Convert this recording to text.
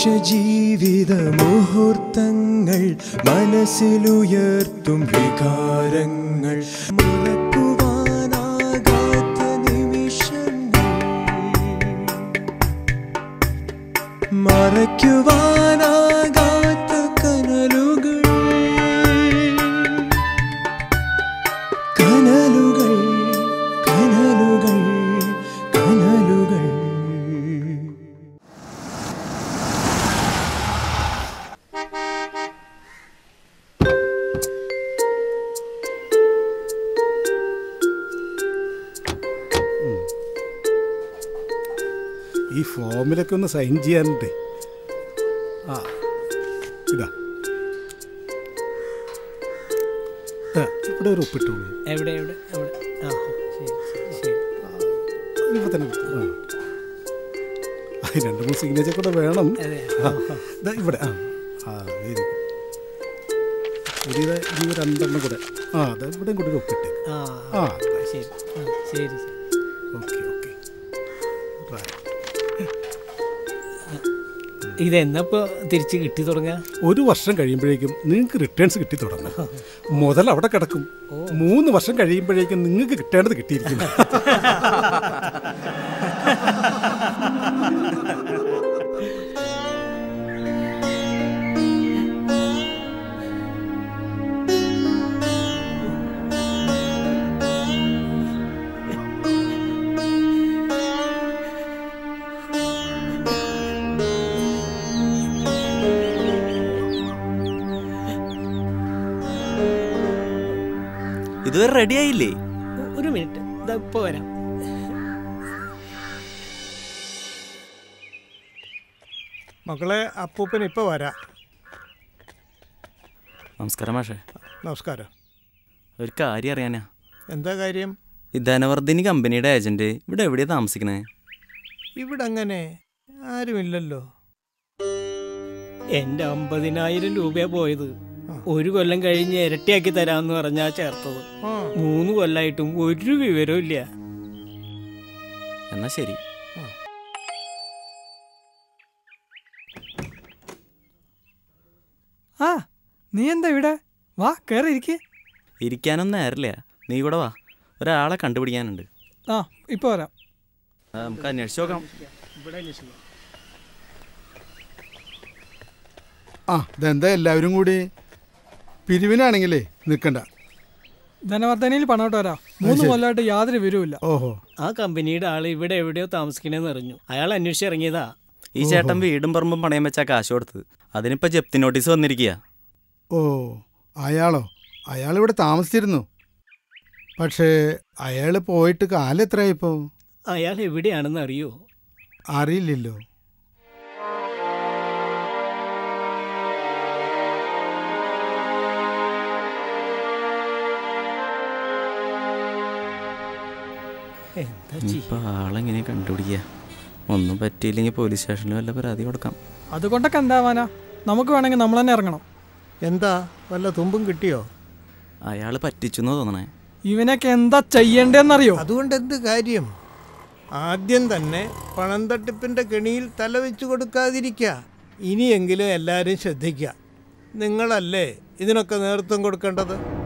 ജീവിത മുഹൂർത്തങ്ങൾ മനസ്സിലുയർത്തും വികാരങ്ങൾ മറക്കുവാനാകാത്ത നിമിഷങ്ങൾ മറയ്ക്കുവാനാകാത്ത കനലുകൾ കനലുകൾ കനലുകൾ കനലുകൾ ഈ ഫോമിലൊക്കെ ഒന്ന് സൈൻ ചെയ്യാനുണ്ട് ആ ഇതാ ആ, ഇവിടെ ഒരു ഒപ്പിട്ടോളൂ എവിടെ എവിടെ എവിടെ ആ ശരി ശരി ശരി ഇപ്പൊ തന്നെ ആ. ആ, രണ്ട് മൂന്ന് സിഗ്നേച്ചർ കൂടെ വേണം അതെ ആ, ദാ ഇവിടെ ആ ആ വെരി ഗുഡ് ഇത് ഇനി രണ്ടെണ്ണം കൂടെ ആ അതെ ഇവിടെയും കൂടി ഒരു ഒപ്പിട്ട് ആ ആ ശരി ആ, ശരി ശരി ഓക്കെ ഓക്കെ റൈറ്റ് ഇതെന്നപ്പോ തിരിച്ച് കിട്ടി തുടങ്ങാ ഒരു വർഷം കഴിയുമ്പോഴേക്കും നിങ്ങൾക്ക് റിട്ടേൺസ് കിട്ടി തുടങ്ങും മുതൽ അവിടെ കിടക്കും മൂന്ന് വർഷം കഴിയുമ്പോഴേക്കും നിങ്ങൾക്ക് കിട്ടേണ്ടത് കിട്ടിയിരിക്കും ഇതുവരെ റെഡി ആയില്ലേ ഒരു മിനിറ്റ് ഇതാ ഇപ്പൊ വരാം മക്കളെ അപ്പൂപ്പൻ ഇപ്പോൾ വരാം നമസ്കാരം മാഷേ നമസ്കാരം ഒരു കാര്യം അറിയാനാ എന്താ കാര്യം ഈ ധനവർദ്ധിനി കമ്പനിയുടെ ഏജന്റ് ഇവിടെ എവിടെയാ താമസിക്കണേ ഇവിടെ അങ്ങനെ ആരുമില്ലല്ലോ എന്റെ അമ്പതിനായിരം രൂപയാ പോയത് ഒരു കൊല്ലം കഴിഞ്ഞ് ഇരട്ടിയാക്കി തരാമെന്ന് പറഞ്ഞാ ചേർത്തത് ആ മൂന്ന് കൊല്ലായിട്ടും ഒരു വിവരവും ഇല്ല എന്നാ ശരി ആ നീ എന്താ ഇവിടെ വാ കയറി ഇരിക്ക് ഇരിക്കാനൊന്നും നേരില്ല നീ കൂടെ വാ ഒരാളെ കണ്ടുപിടിക്കാനുണ്ട് ആ ഇപ്പൊ വരാം ആ, നമുക്ക് അന്വേഷിച്ച് നോക്കാം ആ ഇതെന്താ എല്ലാവരും കൂടി പിരിവിനാണെങ്കിലേ നിൽക്കണ്ട ധനവർദ്ധനയിൽ പണോട്ട് വരാം മൂന്ന് ശരി. കൊല്ലമായിട്ട് യാതൊരു വിവരവുമില്ല ഓഹോ ആ കമ്പനിയുടെ ആള് ഇവിടെ എവിടെയോ താമസിക്കണേന്ന് അറിഞ്ഞു അയാൾ അന്വേഷിച്ചിറങ്ങിയതാ ഈ ചേട്ടൻ വീടും പറമ്പും പണയം വെച്ചാ കാശ് കൊടുത്തത് അതിനിപ്പോ ജപ്തി നോട്ടീസ് വന്നിരിക്കുക ഓ അയാളോ അയാളിവിടെ താമസിച്ചിരുന്നു പക്ഷേ അയാൾ പോയിട്ട് കാലം എത്രയായിപ്പോ അയാൾ എവിടെയാണെന്ന് അറിയോ അറിയില്ലല്ലോ എന്താ ചെയ്യ ഇപ്പൊ ആളെങ്ങനെ കണ്ടുപിടിക്കുക ഒന്നും പറ്റിയില്ലെങ്കിൽ പോലീസ് സ്റ്റേഷനിൽ വല്ല പരാതി കൊടുക്കാം അതുകൊണ്ടൊക്കെ എന്താവാനാ നമുക്ക് വേണമെങ്കിൽ നമ്മൾ തന്നെ ഇറങ്ങണം എന്താ വല്ല തുമ്പും കിട്ടിയോ അയാൾ പറ്റിച്ചെന്ന് തോന്നണേ ഇവനൊക്കെ എന്താ ചെയ്യണ്ടേന്നറിയോ അതുകൊണ്ട് എന്ത് കാര്യം ആദ്യം തന്നെ പണം തട്ടിപ്പിൻ്റെ കെണിയിൽ തല വെച്ച് കൊടുക്കാതിരിക്കുക ഇനിയെങ്കിലും എല്ലാവരും ശ്രദ്ധിക്കുക നിങ്ങളല്ലേ ഇതിനൊക്കെ നേതൃത്വം കൊടുക്കേണ്ടത്